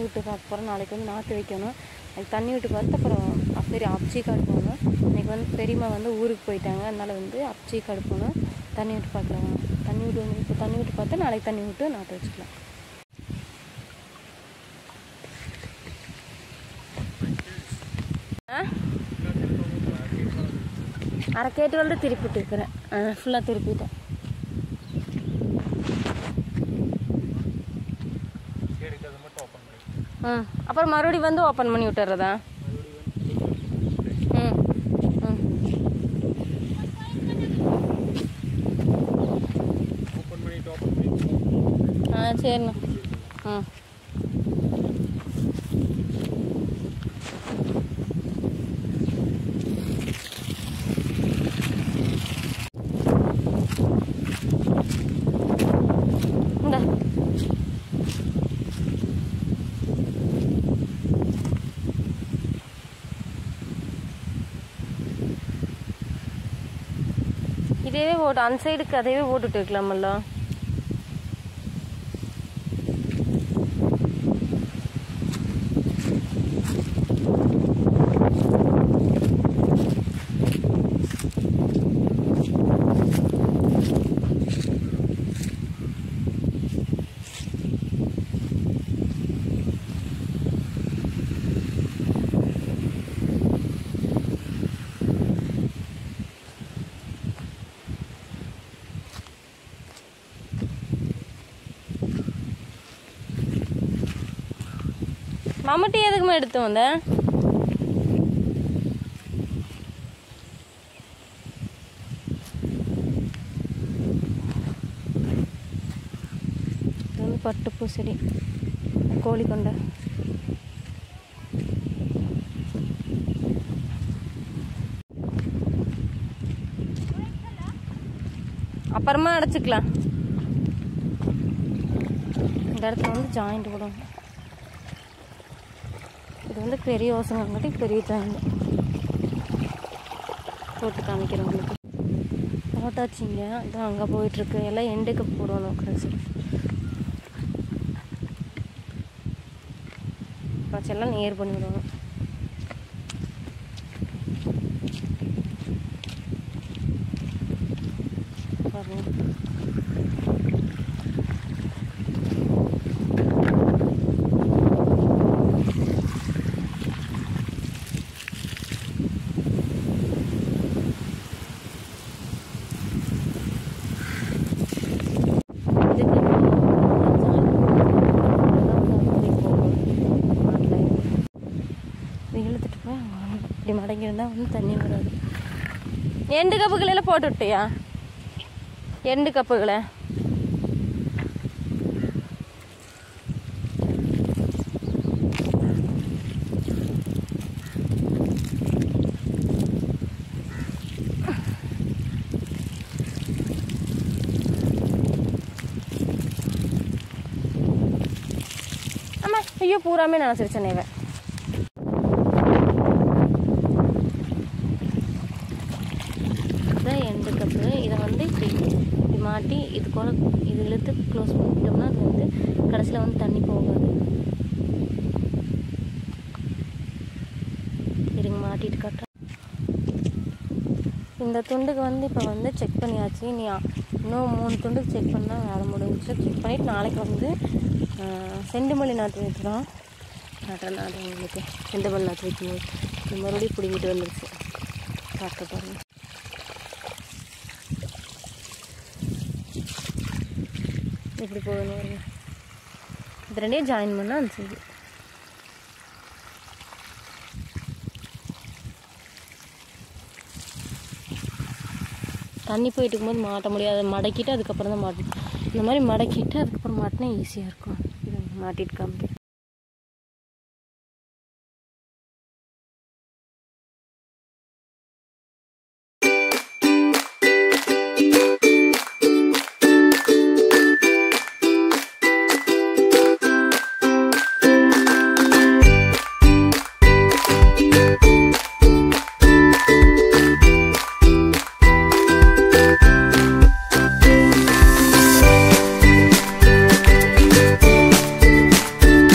விட்டு பார்க்க போகிறோம் நாளைக்கு வந்து நாற்று வைக்கணும் அதுக்கு தண்ணி விட்டு பார்த்து அப்புறம் சரி அப்ச்சி காடு போகணும் இன்னைக்கு வந்து பெரியம்மா வந்து ஊருக்கு போயிட்டாங்க அதனால வந்து அப்ச்சி காடு போகணும் தண்ணி விட்டு பார்க்கலாம் தண்ணி விட்டு வந்து இப்போ தண்ணி விட்டு பார்த்தா நாளைக்கு தண்ணி விட்டு நாற்று வச்சுக்கலாம் ஆ அரை கேட்டு வந்து திருப்பிட்டு இருக்கிறேன் ஃபுல்லாக திருப்பிட்டேன் எடுக்கிறது மட்டும் ஓப்பன் பண்ணி ம் அப்புறம் மறுபடியும் வந்து ஓப்பன் பண்ணி விட்டுறதா ம் ம் ஓப்பன் பண்ணிட்டு ஓப்பன் பண்ணி ஆ சரிண்ணா ம் இந்தா இதேவே போட்டு அந்த சைடுக்கு அதையவே போட்டுட்டு இருக்கலாமல்ல மம்முட்டி எதுக்குமே எடுத்து வந்த இது வந்து பட்டுப்பூ செடி கோழி கொண்டை அப்புறமா அடைச்சிக்கலாம் இந்த இடத்துல வந்து ஜாயிண்ட் போடணும் இது வந்து பெரிய ஓசங்காட்டி பெரிய ஜாயிண்ட் போட்டு காமிக்கிறேன் உங்களுக்கு போட்டாச்சுங்க இதான் அங்கே போயிட்டுருக்கு எல்லாம் எண்டுக்கு போடணும் கடைசி எல்லாம் நேர் பண்ணி விடணும் பாருங்க இதுக்கு இழுத்துட்டு போய் அங்க வரணும். இப்படி மடங்கி இருந்தால் வந்து தண்ணி வராது எண்டு கப்புகளை எல்லாம் போட்டு விட்டியா எண்டு கப்புகளை ஆமா ஐயோ பூராமே நினச்சிருச்சேன் இவன் இதுதான் எண்டு கப்பு இதை வந்து இப்படி இப்படி மாட்டி இது கூட இது இழுத்து க்ளோஸ் பண்ணிட்டோம்னா அது வந்து கடைசியில் வந்து தண்ணி போகாது இருங்க மாட்டிட்டு காட்டுறேன் இந்த துண்டுக்கு வந்து இப்போ வந்து செக் பண்ணியாச்சு நீ இன்னும் மூணு துண்டுக்கு செக் பண்ணால் வேலை முடிஞ்சிச்சு செக் பண்ணிவிட்டு நாளைக்கு வந்து ஆஹ், செண்டுமல்லி நாற்று வைக்கிறோம் நடுற நாடு உங்களுக்கு செண்டுமல்லி நாற்று வைக்கணும் இது மறுபடியும் பிடிங்கிட்டு வந்துருச்சு பார்க்க பாருங்க எப்படி போகணும் பாருங்க இது ரெண்டையும் ஜாயின் பண்ணால் அந்த சைடு தண்ணி போயிட்டு இருக்கும்போது மாட்ட முடியாது மடக்கிட்டு அதுக்கப்புறம் தான் மாட்டணும் இந்த மாதிரி மடக்கிட்டு அதுக்கப்புறம் மாட்டினா ஈஸியாக இருக்கும் இதை மாட்டிட்டு காமிக்கிறேன் Thank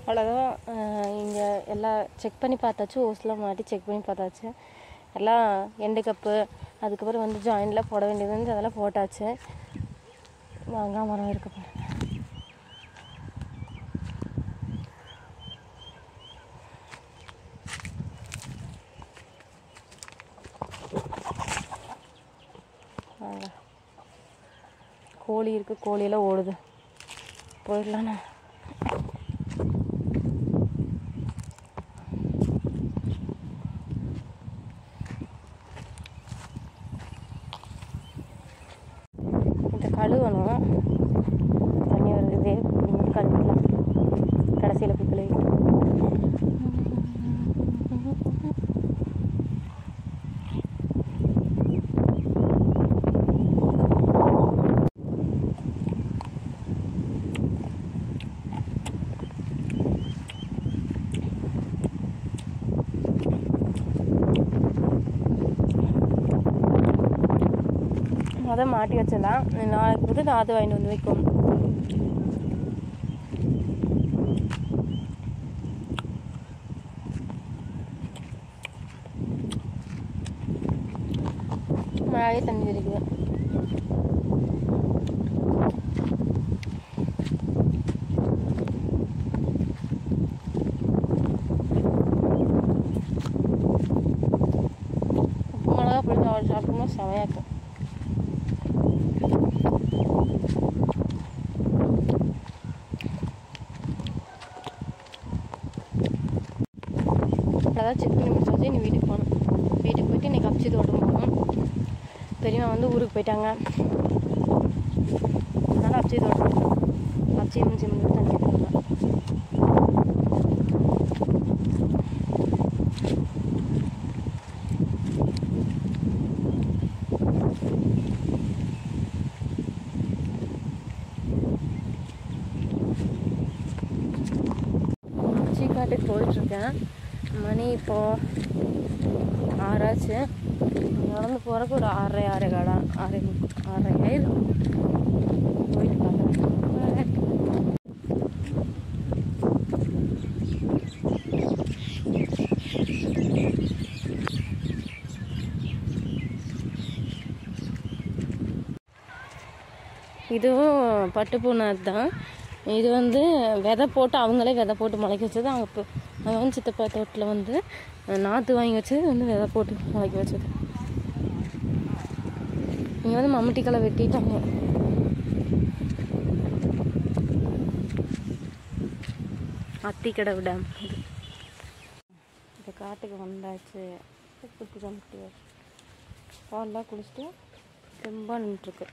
அவ்வளோதான் இங்கே எல்லாம் செக் பண்ணி பார்த்தாச்சு ஓஸ்லாம் மாட்டி செக் பண்ணி பார்த்தாச்சு எல்லாம் எண்டு கப்பு அதுக்கப்புறம் வந்து ஜாயிண்டில் போட வேண்டியது வந்து அதெல்லாம் போட்டாச்சு மாங்காய் மரம் இருக்கு பாருங்க வாங்க. கோழி இருக்கு கோழியெல்லாம் ஓடுது போயிடலாண்ணா இந்த கழுவணும் தண்ணி வருது நீங்கள் கழுவிக்கலாம் கடைசியில் போய் கழுவிக்கலாம் அதை மாட்டி வச்சிடலாம் நாளைக்கு வந்து நாற்று வாங்கிட்டு வந்து வைக்கும் மழையே தண்ணி தெரியுது உப்பு மிளகா பிடிச்சி அவள் சாப்பிட்டோம்னா செமையாக இருக்கும் அவ்வளோதான் செக் பண்ணி முடிச்சாச்சு நீ வீட்டுக்கு போகணும் வீட்டுக்கு போயிட்டு இன்னைக்கு அப்சி தோட்டம் போகணும் பெரியம்மா வந்து ஊருக்கு போயிட்டாங்க அதனால் அப்சி தோட்டம் போகணும் அப்சி முடிச்சு முடிச்சு தண்ணி எடுத்துக்கலாம் அப்சி காட்டுக்கு போயிட்டுருக்கேன் மணி இப்போ ஆறாச்சு நடந்து போகிறக்கு ஒரு ஆறரை ஆறே காடா ஆறே முக்கு- ஆறரை ஆயிரும் போயிட்டு பார்க்குறேன் இதுவும் பட்டுப்பூனாது தான் இது வந்து விதை போட்டு அவங்களே விதை போட்டு முளைக்க வச்சது அவங்க இப்போ அவங்க வந்து சித்தப்பா தோட்டத்தில் வந்து நாற்று வாங்கி வச்சது வந்து விதை போட்டு முளைக்க வச்சது இங்கே வந்து மம்முட்டி களை வெட்டிட்டாங்க அத்திக்கடவு டேம் இது இந்த காட்டுக்கு வந்தாச்சு குட்டி குட்டி பால்லாம் குளிச்சுட்டு ரொம்ப நின்றுருக்கு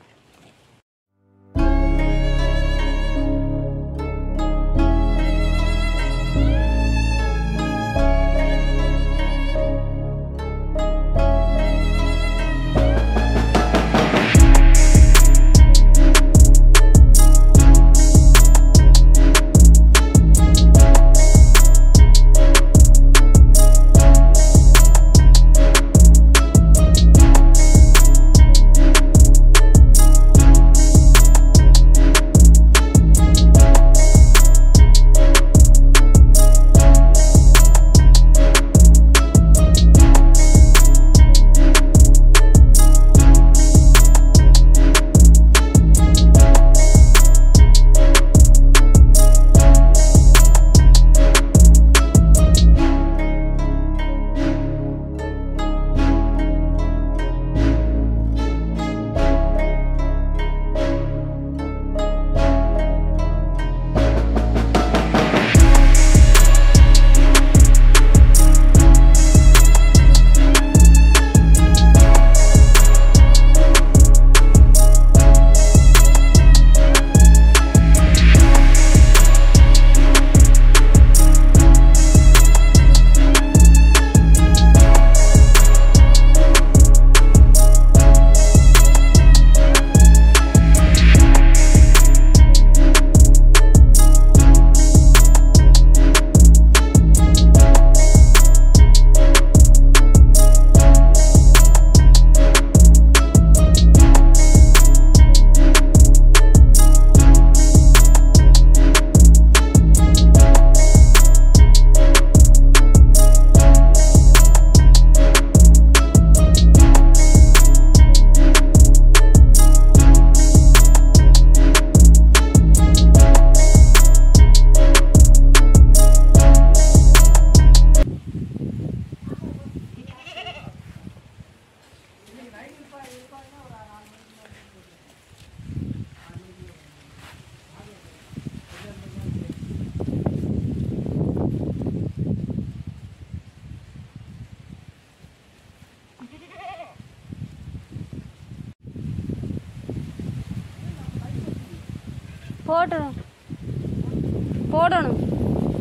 போடணும் போடணும்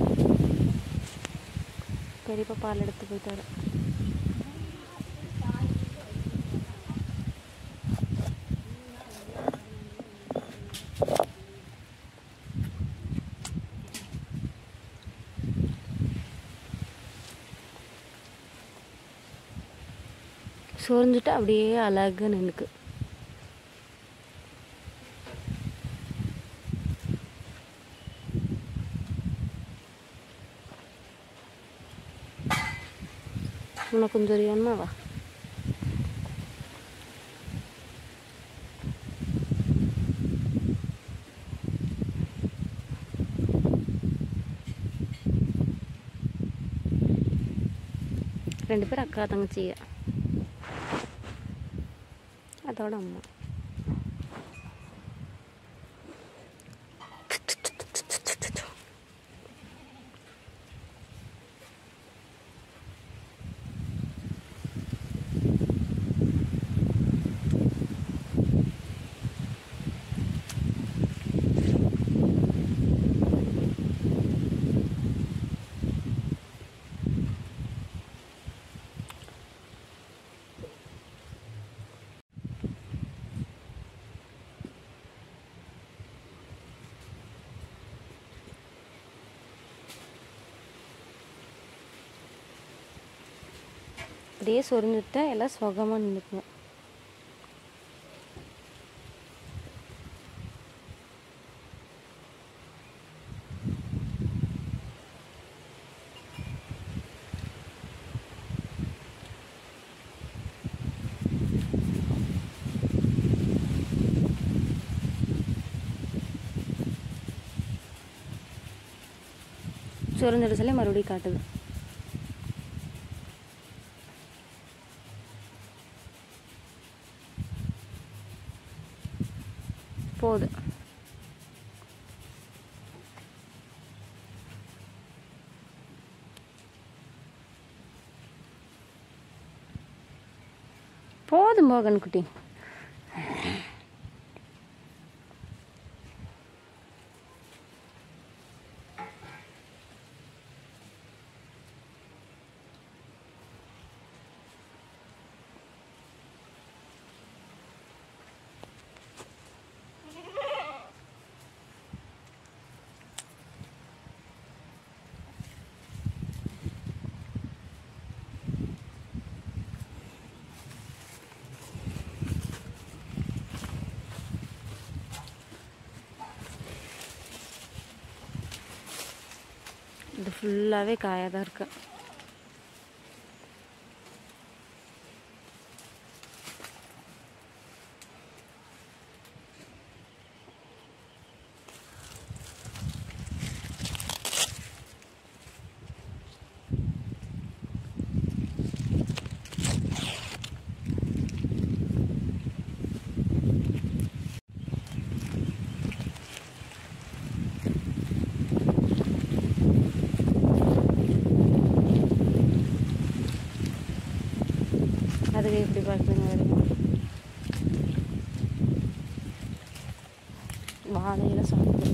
பெரியப்பா பால் எடுத்து போயிட்டாரு சொரிஞ்சுட்டு அப்படியே அழகாக நின்றுக்கு உனக்கு கொஞ்சம் வேணுமா வா ரெண்டு பேரும் அக்கா தங்கச்சிங்க அதோட அம்மா அப்படியே சொரிஞ்சுட்டா எல்லாம் சுகமாக நின்றுக்கணும் சொரிஞ்சிட சொல்லி மறுபடியும் காட்டுது போகுது போதும் மோகன் குட்டி இது ஃபுல்லாகவே காயாக தான் இருக்கு அதுக்கு எப்படி பார்க்குறீங்க வருங்க வாழையில சாப்பிடுது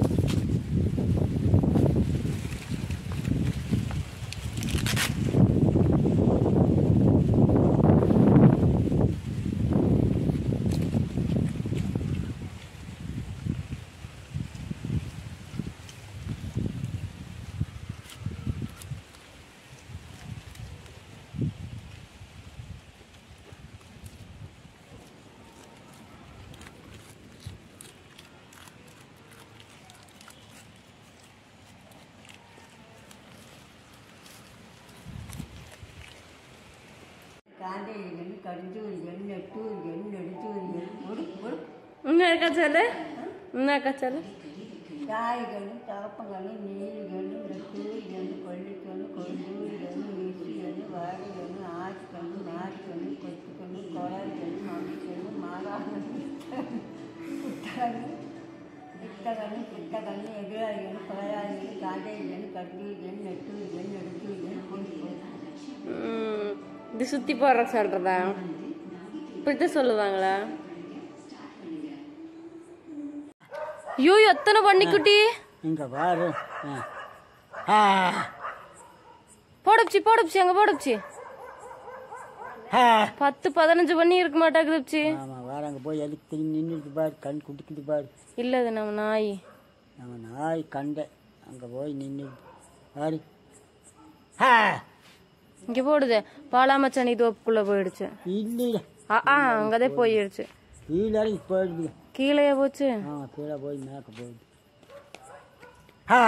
കാന്തയിലും കടിച്ചൂരികളും നെട്ടൂരികളും നെടുച്ചൂരികളും ഒരു இன்னும் இருக்கா சொல்லு இன்னும் இருக்கா சொல்லு കായ്കളും തളപ്പങ്ങളും നീലുകളും നെട്ടൂരികളും കൊള്ളിക്കലും കൊണ്ടൂരികളും വീശികളും വാടികളും ആറ്റുകളും നാറ്റുകളും കൊച്ചുകളും കൊളകളും മമ്മികളും മാറാകളും കുട്ടകളും ഇത്തകളും കിട്ടകളും എതിരാളികളും കൊളയാളികളും കാന്തയിലും കടിച്ചൂരികളും നെട്ടൂരികളും നെടുച്ചൂരികളും കൊണ്ടുപോകും ம், இது சுற்றி போடுற சொல்கிறதா இப்படித்தான் சொல்லுவாங்களா ஐயோ எத்தனை பன்னிக்குட்டி இங்கே பாரு ஆ. ஆ. போடுச்சு போடுச்சு அங்க போடுச்சு ஆ. பத்து பதினஞ்சு பண்ணி இருக்க மாட்டாக்குதுச்சு ஆமாம் வேற அங்கே போய் எதுக்கு திரும்பி நின்றுட்டு பாரு கண் குடிக்குது பாரு இல்ல அது நம்ம நாய் நம்ம நாய் கண்டேன் அங்கே போய் நின்று பாரு ஆ. இங்க போடுது பாலாமச்சனி தோப்புக்குள்ள போயிடுச்சு இல்லையே ஆ ஆ அங்கதே போயிடுச்சு கீழே போயிடுது கீழே போச்சு ஆ கீழே போய் மேக்க போயிடுது ஆ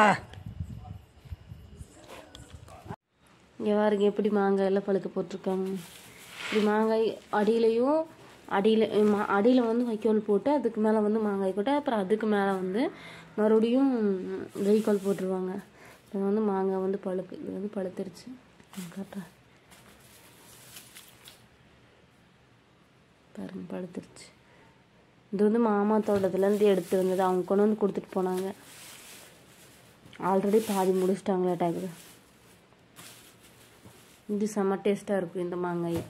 இங்கே பாருங்க எப்படி மாங்காய் எல்லாம் பழுக்க போட்டிருக்காங்க இப்படி மாங்காய் அடியிலையும் அடியில் அடியில் வந்து வைக்கோல் போட்டு அதுக்கு மேலே வந்து மாங்காய் போட்டு அப்புறம் அதுக்கு மேலே வந்து மறுபடியும் வைக்கோல் போட்டுருவாங்க இது வந்து மாங்காய் வந்து பழுக்கு இது வந்து பழுத்துருச்சு நான் காட்டுறேன் பாருங்க பழுத்துருச்சு இது வந்து மாமா தோட்டத்துலேருந்து எடுத்து வந்தது அவங்க கொண்டு வந்து கொடுத்துட்டு போனாங்க ஆல்ரெடி பாதி முடிச்சிட்டாங்களாட்டாக்குது இது செம்ம டேஸ்ட்டாக இருக்கும் இந்த மாங்காய்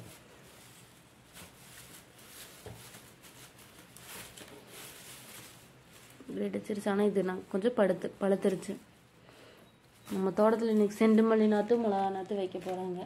வெடிச்சிருச்சு ஆனால் இது நான் கொஞ்சம் படுத்து பழுத்துருச்சு நம்ம தோட்டத்தில் இன்னைக்கு செண்டு மல்லி நாற்று மிளகா நாற்று வைக்க போகிறாங்க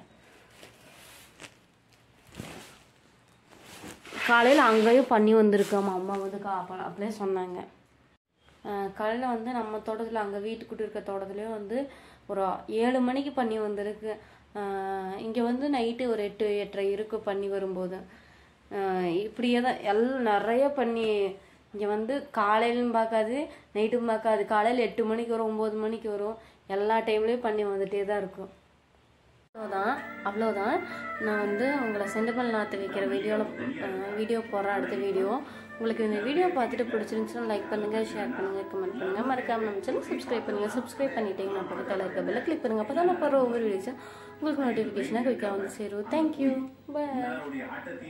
காலையில் அங்கேயும் பண்ணி வந்திருக்கோம் அம்மா வந்து கா அப்ப- அப்படியே சொன்னாங்க காலையில் வந்து நம்ம தோட்டத்தில் அங்கே வீட்டுக்குட்டு இருக்க தோட்டத்துலேயும் வந்து ஒரு ஏழு மணிக்கு பண்ணி வந்திருக்கு இங்கே வந்து நைட்டு ஒரு எட்டு எட்டரை இருக்கு பண்ணி வரும்போது ஆஹ் இப்படியே தான் எல் நிறைய பண்ணி இங்கே வந்து காலையிலும் பார்க்காது நைட்டும் பார்க்காது காலையில் எட்டு மணிக்கு வரும் ஒம்பது மணிக்கு வரும் எல்லா டைம்லேயும் பண்ணி வந்துட்டே தான் இருக்கும் அவ்வளோதான் அவ்வளோதான் நான் வந்து உங்களை செண்டுமல் நாற்று வைக்கிற வீடியோவில் வீடியோ போடுறேன் அடுத்த வீடியோ உங்களுக்கு இந்த வீடியோ பார்த்துட்டு பிடிச்சிருந்துச்சுன்னா லைக் பண்ணுங்கள் ஷேர் பண்ணுங்கள் கமெண்ட் பண்ணுங்கள் மறக்காம நம்ம சேனல் சப்ஸ்கிரைப் பண்ணுங்கள் சப்ஸ்கிரைப் பண்ணிட்டீங்கன்னா பக்கத்தில் இருக்க பெல்லை கிளிக் பண்ணுங்கள் அப்போ தான் நான் போகிற ஒவ்வொரு வீடியோஸும் உங்களுக்கு நோட்டிஃபிகேஷனாக குயிக்காக வந்து சேரும் தேங்க்யூ பாய்